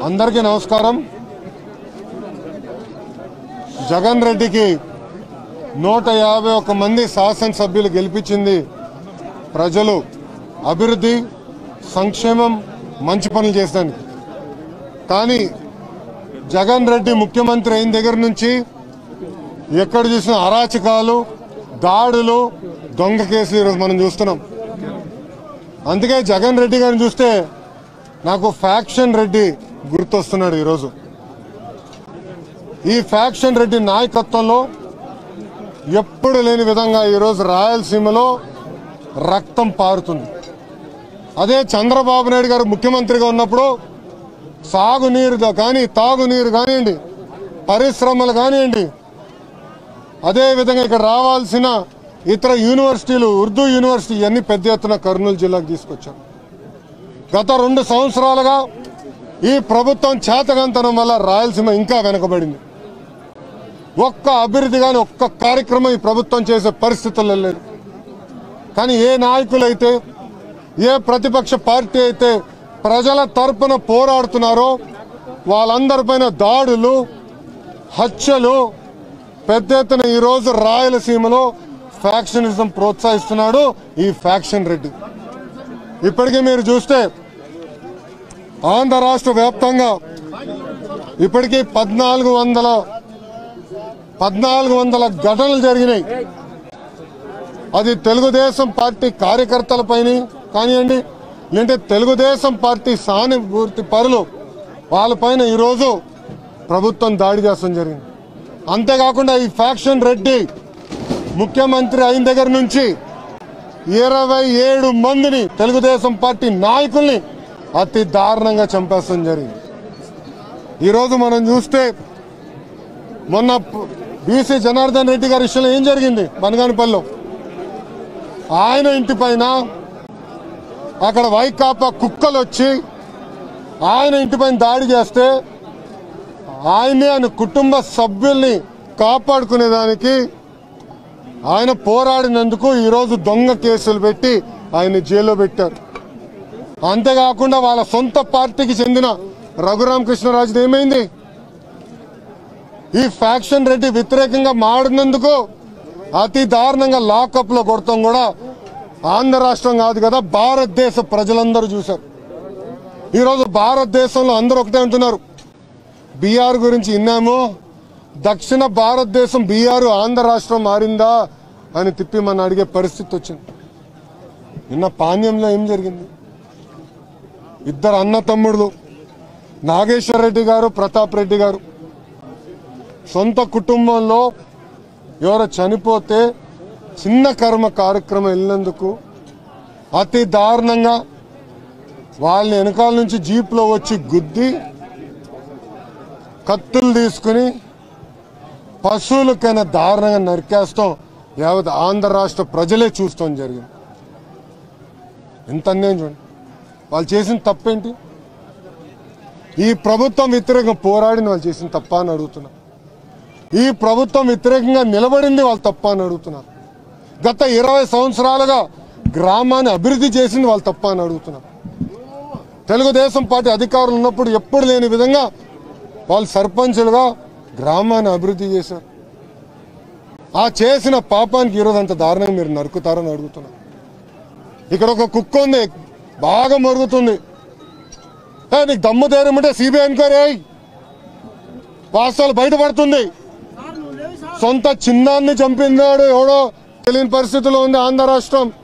అందరికీ నమస్కారం జగన్ రెడ్డికి నూట యాభై ఒక్క మంది శాసనసభ్యులు గెలిపించింది ప్రజలు అభివృద్ధి సంక్షేమం మంచి పనులు చేసడానికి కానీ జగన్ రెడ్డి ముఖ్యమంత్రి అయిన దగ్గర నుంచి ఎక్కడ చూసిన అరాచకాలు దాడులు దొంగ కేసులు ఈరోజు మనం చూస్తున్నాం అందుకే జగన్ రెడ్డి గారిని చూస్తే నాకు ఫ్యాక్షన్ రెడ్డి గుర్తొస్తున్నాడు ఈరోజు ఈ ఫ్యాక్షన్ రెడ్డి నాయకత్వంలో ఎప్పుడు లేని విధంగా ఈరోజు రాయలసీమలో రక్తం పారుతుంది అదే చంద్రబాబు నాయుడు గారు ముఖ్యమంత్రిగా ఉన్నప్పుడు సాగునీరు కానీ తాగునీరు కానివ్వండి పరిశ్రమలు కానివ్వండి అదే విధంగా ఇక్కడ రావాల్సిన ఇతర యూనివర్సిటీలు ఉర్దూ యూనివర్సిటీ ఇవన్నీ పెద్ద ఎత్తున కర్నూలు జిల్లాకు తీసుకొచ్చారు గత రెండు సంవత్సరాలుగా ఈ ప్రభుత్వం చేతగంతనం వల్ల రాయలసీమ ఇంకా వెనకబడింది ఒక్క అభివృద్ధి కానీ ఒక్క కార్యక్రమం ఈ ప్రభుత్వం చేసే పరిస్థితుల్లో లేదు కానీ ఏ నాయకులైతే ఏ ప్రతిపక్ష పార్టీ అయితే ప్రజల తరపున పోరాడుతున్నారో వాళ్ళందరిపైన దాడులు హత్యలు పెద్ద ఎత్తున ఈరోజు రాయలసీమలో ఫ్యాక్షనిజం ప్రోత్సహిస్తున్నాడు ఈ ఫ్యాక్షన్ రెడ్డి ఇప్పటికీ మీరు చూస్తే ఆంధ్ర రాష్ట్ర వ్యాప్తంగా ఇప్పటికీ పద్నాలుగు వందల పద్నాలుగు వందల ఘటనలు జరిగినాయి అది తెలుగుదేశం పార్టీ కార్యకర్తలపైన కానివ్వండి లేదంటే తెలుగుదేశం పార్టీ సానుభూతి పరులు వాళ్ళపైన ఈరోజు ప్రభుత్వం దాడి చేస్తాం జరిగింది అంతేకాకుండా ఈ ఫ్యాక్షన్ రెడ్డి ముఖ్యమంత్రి అయిన దగ్గర నుంచి ఇరవై ఏడు మందిని తెలుగుదేశం పార్టీ నాయకుల్ని అతి దారుణంగా చంపేస్తాం జరిగింది ఈరోజు మనం చూస్తే మొన్న బీసీ జనార్దన్ రెడ్డి గారి విషయంలో ఏం జరిగింది బనగానిపల్లిలో ఆయన ఇంటి పైన అక్కడ వైకాపా కుక్కలు వచ్చి ఆయన ఇంటి పైన దాడి చేస్తే ఆయన్ని ఆయన కుటుంబ సభ్యుల్ని కాపాడుకునేదానికి ఆయన పోరాడినందుకు ఈరోజు దొంగ కేసులు పెట్టి ఆయన జైల్లో పెట్టారు అంతేకాకుండా వాళ్ళ సొంత పార్టీకి చెందిన రఘురామకృష్ణరాజు ఏమైంది ఈ ఫ్యాక్షన్ రెడ్డి వ్యతిరేకంగా మాడినందుకు అతి దారుణంగా లాకప్ లో కొడతాం కూడా ఆంధ్ర రాష్ట్రం కాదు కదా భారతదేశ ప్రజలందరూ చూశారు ఈరోజు భారతదేశంలో అందరూ ఒకటే అంటున్నారు బీఆర్ గురించి విన్నాము దక్షిణ భారతదేశం బీఆర్ ఆంధ్ర రాష్ట్రం మారిందా అని తిప్పి మన అడిగే పరిస్థితి వచ్చింది నిన్న పాణ్యంలో ఏం జరిగింది ఇద్దరు అన్న తమ్ముళ్ళు నాగేశ్వర రెడ్డి గారు ప్రతాప్ రెడ్డి గారు సొంత కుటుంబంలో ఎవరో చనిపోతే చిన్న కర్మ కార్యక్రమం వెళ్ళినందుకు అతి దారుణంగా వాళ్ళని వెనకాల నుంచి జీప్లో వచ్చి గుద్ది కత్తులు తీసుకుని పశువులకైనా దారుణంగా నరికేస్తాం యావత్ ఆంధ్ర రాష్ట్ర ప్రజలే చూస్తాం జరిగింది ఎంత అన్యాయం చూడండి వాళ్ళు చేసిన తప్పేంటి ఈ ప్రభుత్వం వ్యతిరేకంగా పోరాడిన వాళ్ళు చేసిన తప్ప అని అడుగుతున్నా ఈ ప్రభుత్వం వ్యతిరేకంగా నిలబడింది వాళ్ళు తప్ప అని అడుగుతున్నారు గత ఇరవై సంవత్సరాలుగా గ్రామాన్ని అభివృద్ధి చేసింది వాళ్ళు తప్ప అని అడుగుతున్నారు తెలుగుదేశం పార్టీ అధికారులు ఉన్నప్పుడు ఎప్పుడు లేని విధంగా వాళ్ళు సర్పంచులుగా గ్రామాన్ని అభివృద్ధి చేశారు ఆ చేసిన పాపానికి ఈరోజు అంత దారుణంగా మీరు నరుకుతారని అడుగుతున్నా ఇక్కడ ఒక కుక్క ఉంది బాగా మరుగుతుంది ఏ, నీకు దమ్ము ధైర్యం ఉంటే సిబిఐ ఎంక్వైరీ అయ్యి వాస్తవాలు బయటపడుతుంది సొంత చిన్నాన్ని చంపినాడు ఎవడో తెలియని పరిస్థితిలో ఉంది ఆంధ్ర రాష్ట్రం